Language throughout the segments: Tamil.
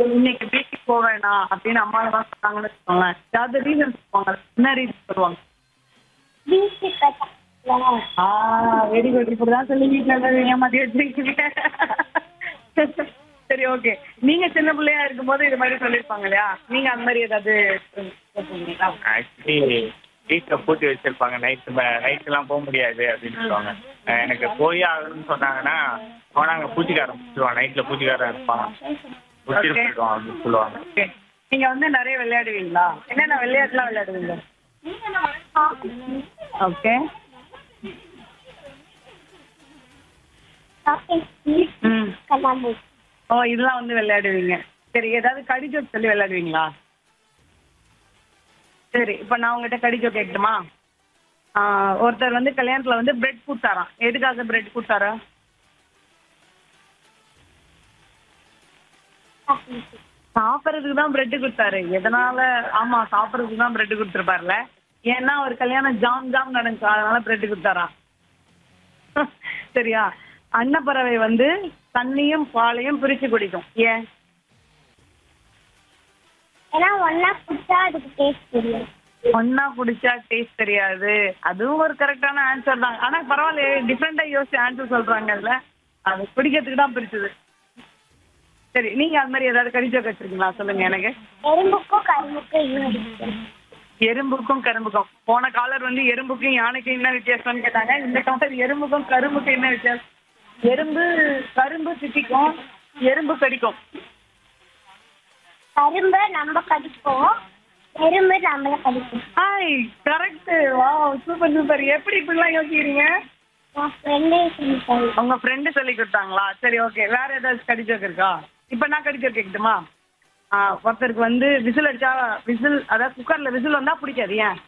இன்னைக்கு பீச்சுக்கு போக வேணாம் அப்படின்னு அம்மா தான் சொன்னாங்கன்னு வச்சுக்கோங்களேன் ஏதாவது ரீசன் சொல்லுவாங்க என்ன ரீசன் சொல்லுவாங்க பீச்சுக்கு பக்கத்துல ஆ வெரி குட் இப்படிதான் சொல்லி வீட்டுல இருந்து ஏமாத்தி வச்சிருக்கீங்க சரி ஓகே நீங்க சின்ன பிள்ளையா இருக்கும்போது இது மாதிரி சொல்லிருப்பாங்க இல்லையா நீங்க அந்த மாதிரி ஏதாவது சொல்லுவீங்களா ஆக்சுவலி வீட்டில் பூட்டி வச்சிருப்பாங்க நைட்டு நைட்டுலாம் போக முடியாது அப்படின்னு சொல்லுவாங்க அஹ் எனக்கு போய் ஆகணும்னு சொன்னாங்கன்னா போனாங்க பூச்சிக்காரன் பிடிச்சிருவான் நைட்டில் பூச்சிக்காரன் இருப்பான் பிடிச்சிட்டு Okay. போயிடுவான் அப்படின்னு சொல்லுவாங்க ஓகே நீங்க வந்து நிறைய விளையாடுவீங்களா என்னென்ன விளையாட்டுலாம் விளையாடுவீங்க ஓகே ம் கண்ணாமூச்சி ஓ இதெல்லாம் வந்து விளையாடுவீங்க சரி ஏதாவது கடிஜோக் சொல்லி விளையாடுவீங்களா சரி இப்போ நான் உங்ககிட்ட கடிஜோக் கேட்கட்டுமா ஆ, ஒருத்தர் வந்து கல்யாணத்துல வந்து பிரெட் கொடுத்தாராம் எதுக்காக பிரெட் கொடுத்தாரா சாப்பிட்றதுக்கு தான் பிரெட் கொடுத்தாரு எதனால ஆமா சாப்பிட்றதுக்கு தான் பிரெட் கொடுத்துருப்பாருல ஏன்னா ஒரு கல்யாணம் ஜாம் ஜாம் நடந்துச்சு அதனால பிரெட் கொடுத்தாரா சரியா அன்னப்பறவை வந்து தண்ணியும் பாலையும் பிரிச்சு குடிக்கும் ஏன் ஏன்னா ஒன்னா குடிச்சா அதுக்கு டேஸ்ட் தெரியும் ஒன்னா குடிச்சா டேஸ்ட் தெரியாது அதுவும் ஒரு கரெக்டான ஆன்சர் தான் ஆனா பரவாயில்லையே டிஃப்ரெண்டா யோசிச்சு ஆன்சர் சொல்றாங்கல்ல அது குடிக்கிறதுக்கு தான் பிரிச்சது சரி நீங்க அது மாதிரி ஏதாவது கடிச்சோக்க வச்சிருக்கீங்களா சொல்லுங்க எனக்கு எறும்புக்கும் கரும்புக்கும் ஈடு எறும்புக்கும் கரும்புக்கும் போன காலர் வந்து எறும்புக்கும் யானைக்கும் என்ன வித்தியாசம்னு கேட்டாங்க இந்த காலர் எறும்புக்கும் கரும்புக்கும் என்ன வித்தியாசம் எறும்பு கரும்பு திட்டிக்கும் எறும்பு கடிக்கும் கரும்பை நம்ம கடிப்போம் எறும்பு நம்மள கடிக்கும் ஹாய் கரெக்ட் வா சூப்பர் சூப்பர் எப்படி இப்படிலாம் யோசிக்கிறீங்க என் ஃப்ரெண்டே சொல்லிட்டாங்க உங்க ஃப்ரெண்டு சொல்லி கொடுத்தாங்களா சரி ஓகே வேற ஏதாவது கடிச்சோக்கு இருக்கா இப்போ நான் கடிச்சோக்கு கேட்கட்டுமா ஆ ஒருத்தருக்கு வந்து விசில் அடிச்சா விசில் அதாவது குக்கர்ல விசில் வந்தா பிடிக்காது ஏன்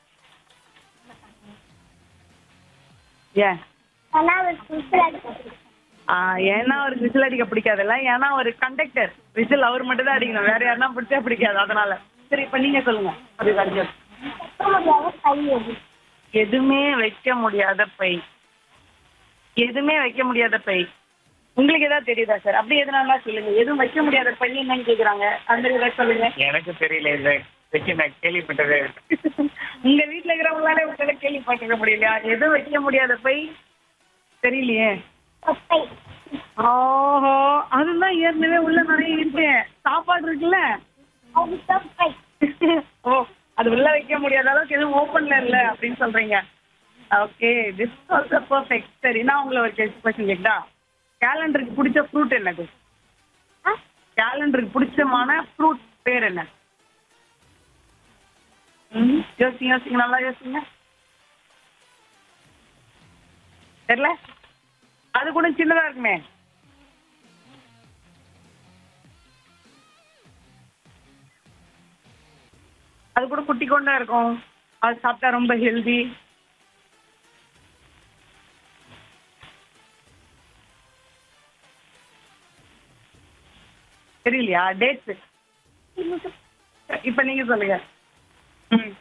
ஏன் ஆனா அவர் விசில் அடிக்க ஆ, ஏன்னா அவருக்கு விசில் அடிக்க பிடிக்காதுல்ல ஏன்னா ஒரு கண்டக்டர் விசில் அவர் மட்டும் தான் அடிக்கணும் வேற யாருன்னா பிடிச்சா பிடிக்காது அதனால சரி இப்போ நீங்க சொல்லுங்க அது கடிச்சோக்கு வைக்க முடியாத கை எது எதுவுமே வைக்க முடியாத பை எதுவுமே வைக்க முடியாத பை உங்களுக்கு ஏதாவது தெரியுதா சார் அப்படி எதுனால சொல்லுங்க எதுவும் வைக்க முடியாத பை என்னன்னு கேக்குறாங்க அந்த மாதிரி ஏதாவது சொல்லுங்க எனக்கு தெரியல இந்த வச்சு நான் கேள்விப்பட்டதே இல்லை. உங்க வீட்டுல இருக்கிறவங்களால உங்களால கேள்விப்பட்டிருக்க முடியலையா எதுவும் வைக்க முடியாத பை தெரியலையே தொப்பை ஓஹோ அதுதான் ஏற்கனவே உள்ள நிறைய இருக்கு சாப்பாடு இருக்குல்ல அது தொப்பை ஓ அது உள்ள வைக்க முடியாத அளவுக்கு எதுவும் ஓப்பன்ல இல்ல அப்படின்னு சொல்றீங்க ஓகே திஸ் ஆல்சோ பர்ஃபெக்ட் சரி நான் உங்களை ஒரு கொஸ்டின் கேட்டா கேலண்டருக்கு பிடிச்ச ஃப்ரூட் என்னது ஆ? கேலண்டருக்கு பிடிச்சமான ஃப்ரூட் பேர் என்ன ம், யோசிங்க யோசிங்க நல்லா யோசிங்க தெரியல அது கூட சின்னதா இருக்குமே அது கூட குட்டி கொண்டா இருக்கும் அது சாப்பிட்டா ரொம்ப ஹெல்தி தெரியலையா டேட்ஸ் இப்ப நீங்க சொல்லுங்க ம்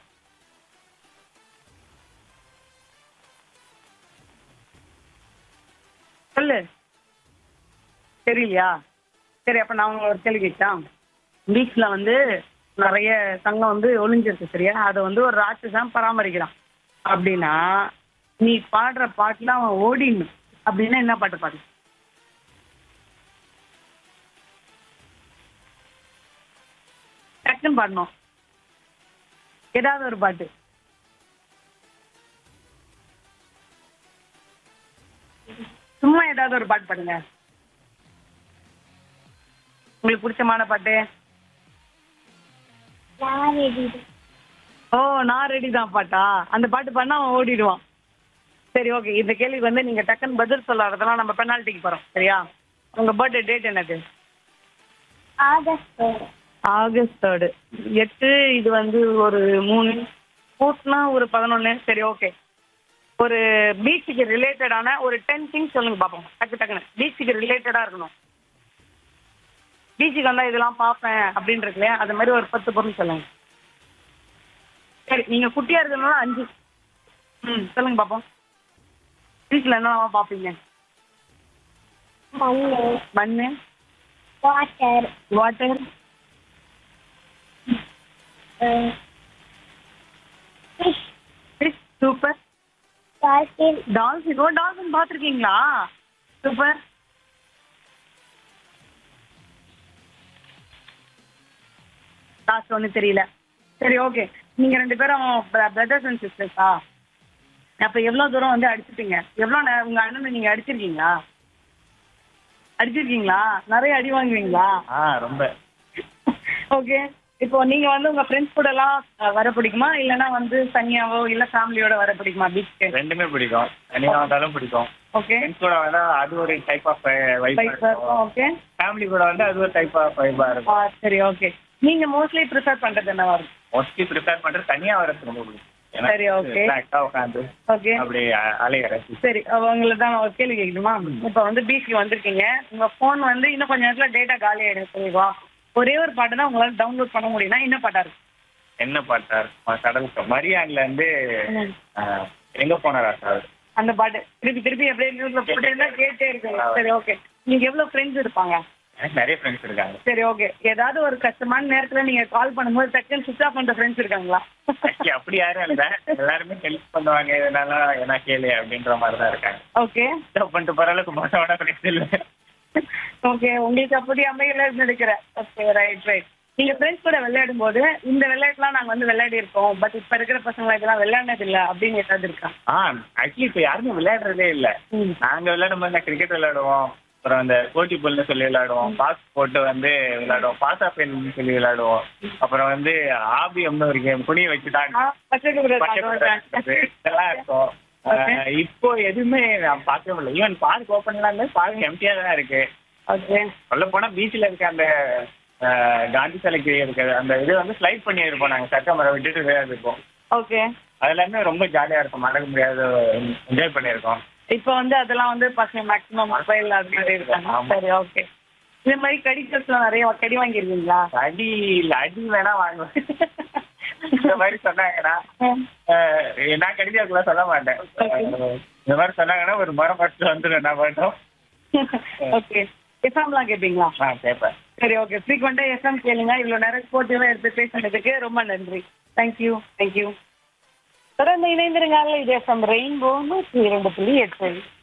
சொல்லு தெரியலையா சரி அப்ப நான் உங்களை ஒரு கேள்வி கேட்டா பீச்ல வந்து நிறைய தங்கம் வந்து ஒளிஞ்சிருக்கு சரியா அதை வந்து ஒரு ராட்சசன் பராமரிக்கிறான் அப்படின்னா நீ பாடுற பாட்டுல அவன் ஓடிடணும் அப்படின்னா என்ன பாட்டு பாடு டக்குன்னு பாடணும் ஏதாவது ஒரு பாட்டு சும்மா ஏதாவது ஒரு பாட்டு பாடுங்க உங்களுக்கு பிடிச்சமான பாட்டு நான் ரெடி ஓ நான் ரெடி தான் பாட்டா அந்த பாட்டு பாடினா அவன் ஓடிடுவான் சரி ஓகே இந்த கேள்விக்கு வந்து நீங்க டக்குன்னு பதில் சொல்லாததெல்லாம் நம்ம பெனால்ட்டிக்கு போறோம் சரியா உங்க பர்த்டே டேட் என்னது ஆகஸ்ட் ஆகஸ்ட் தேர்டு எட்டு இது வந்து ஒரு மூணு ஃபோர்த்னா ஒரு பதினொன்று சரி ஓகே ஒரு பீச்சுக்கு ரிலேட்டடான ஒரு டென் திங்ஸ் சொல்லுங்க பார்ப்போம் டக்கு டக்குன்னு பீச்சுக்கு ரிலேட்டடாக இருக்கணும் பீச்சுக்கு வந்தால் இதெல்லாம் பார்ப்பேன் அப்படின்னு இருக்கு இல்லையா அது மாதிரி ஒரு பத்து பொருள் சொல்லுங்க சரி நீங்கள் குட்டியாக இருக்கிறதுனால அஞ்சு ம் சொல்லுங்க பார்ப்போம் பீச்சில் என்னெல்லாம் பார்ப்பீங்க மண்ணு மண் water water fish fish super dolphin dolphin ஓ டால்ஃபின் பார்த்துருக்கீங்களா சூப்பர் லாஸ்ட் ஒன்றும் தெரியல சரி ஓகே நீங்க ரெண்டு பேரும் பிரதர்ஸ் அண்ட் சிஸ்டர்ஸா அப்ப எவ்வளவு தூரம் வந்து அடிச்சிட்டீங்க எவ்வளவு நே- உங்க அண்ணனை நீங்க அடிச்சிருக்கீங்களா அடிச்சிருக்கீங்களா நிறைய அடி வாங்குவீங்களா ஆ ரொம்ப ஓகே இப்போ நீங்க வந்து உங்க ஃப்ரெண்ட்ஸ் கூட எல்லாம் அஹ், வர பிடிக்குமா இல்லனா வந்து தனியாவோ இல்ல ஃபேமிலியோட வர பிடிக்குமா பீச்சுக்கு ரெண்டுமே பிடிக்கும் தனியா வந்தாலும் பிடிக்கும் ஓகே ஃப்ரெண்ட்ஸ் கூட வந்தா அது ஒரு டைப் ஆஃப் வைப் பைக் இருக்கும் ஓகே ஃபேமிலி கூட வந்து அது ஒரு டைப் ஆஃப் வைப்பா இருக்கும் சரி ஓகே நீங்க மோஸ்ட்லி ப்ரிஃபர் பண்றது என்னவா இருக்கும் மோஸ்ட்லி ப்ரிப்பேர் பண்றது தனியா வரது ரொம்ப பிடிக்கும் சரி, okay. ரிலாக்ஸா உட்காந்து ஓகே அப்படி அலைய ரசி சரி உங்களுக்கு தான் ஒரு கேள்வி கேட்கணுமா இப்போ வந்து பீச்சுக்கு வந்திருக்கீங்க உங்க ஃபோன் வந்து இன்னும் கொஞ்ச நேரத்துல டேட்டா காலி ஆயிடும் சரிவா ஒரே ஒரு பாட்டு தான் உங்களால டவுன்லோட் பண்ண முடியும்னா என்ன பாட்டா இருக்கும் என்ன பாட்டா இருக்கும் கடல் மரியான்ல இருந்து ம். ஆஹ், எங்க போனாரா சார் அந்த பாட்டு திருப்பி திருப்பி அப்படியே நியூஸ்ல போட்டு இருந்தா கேட்டே இருக்கு சரி ஓகே நீங்க எவ்வளவு ஃப்ரெண்ட்ஸ் இருப்பாங்க எனக்கு நிறைய ஃப்ரெண்ட்ஸ் இருக்காங்க சரி ஓகே ஏதாவது ஒரு கஷ்டமான நேரத்துல நீங்க கால் பண்ணும்போது டக்குன்னு சுவிச் ஆஃப் பண்ற ஃப்ரெண்ட்ஸ் இருக்காங்களா actually அப்படி யாரும் இல்ல எல்லாருமே ஹெல்ப் பண்ணுவாங்க இதனால என்ன கேளு அப்படின்ற மாதிரி தான் இருக்காங்க ஓகே Stop பண்ணிட்டு போற அளவுக்கு மோசமான ஃப்ரெண்ட்ஸ் இல்ல ஓகே உங்களுக்கு அப்படி அமையல நினைக்கிறேன் ஓகே ரைட் ரைட் நீங்க ஃப்ரெண்ட்ஸ் கூட விளையாடும் போது இந்த விளையாட்டுலாம் நாங்க வந்து விளையாடி இருக்கோம் பட் இப்ப இருக்கிற பசங்க இதெல்லாம் விளையாடினது இல்ல அப்படின்னு ஏதாவது இருக்கா ஆ ஆக்சுவலி இப்ப யாருமே விளையாடுறதே இல்ல ம். நாங்க விளையாடும் போது கிரிக்கெட் விளையாடுவோம் அப்புறம் அந்த கோட்டி புல்னு சொல்லி விளையாடுவோம் பாஸ் போட்டு வந்து விளையாடுவோம் பாசா பென் சொல்லி விளையாடுவோம் அப்புறம் வந்து ஆபியம்னு ஒரு கேம் துணியை வச்சு தான் ஆ, பச்சைக்கு விடுறது பச்சை அது ஒரு குதிரை இருக்குது. இதெல்லாம் இருக்கும் Okay. ஆஹ் இப்போ எதுவுமே நான் பார்க்கவே முடியல ஈவன் பார்க் ஓப்பன்லாம் இருந்து பார்க் எம்டியா தான் இருக்கு ஓகே சொல்ல போனா பீச்ல இருக்க அந்த ஆஹ், காந்தி சிலைக்கு இருக்க அந்த இது வந்து ஸ்லைட் பண்ணி இருப்போம் நாங்க சட்ட மரம் விட்டுட்டு விளையாடி இருப்போம் ஓகே அது எல்லாமே ரொம்ப ஜாலியா இருக்கும் மறக்க முடியாத என்ஜாய் பண்ணியிருக்கோம் இப்போ வந்து அதெல்லாம் வந்து பசங்க மேக்ஸிமம் மொபைல் அது மாதிரி இருக்காங்க ஆமா. சரி ஓகே இந்த மாதிரி கடிக்கல்ஸ்லாம் நிறைய கடி வாங்கியிருக்கீங்களா அடி இல்ல அடி வேணா வாங்குவேன் இந்த மாதிரி சொன்னாங்கன்னா ஆஹ், நான் கடிதாக்கெல்லாம் சொல்ல மாட்டேன் Okay. இந்த மாதிரி சொன்னாங்கன்னா ஒரு மரம் பட்டு வந்துடும் என்ன பண்ணோம் ஓகே எஃப்எம்லாம் கேட்பீங்களா நான் கேட்பேன் சரி ஓகே ஃப்ரீக்வெண்டா எஃப்எம் கேளுங்க இவ்வளோ நேரம் ஸ்போர்ட்டிவாக எடுத்து பேசுனதுக்கு ரொம்ப நன்றி தேங்க்யூ தேங்க்யூ தொடர்ந்து இணைந்திருங்க இது எஃப்எம் ரெயின்போ நூற்றி இரண்டு புள்ளி எட்டு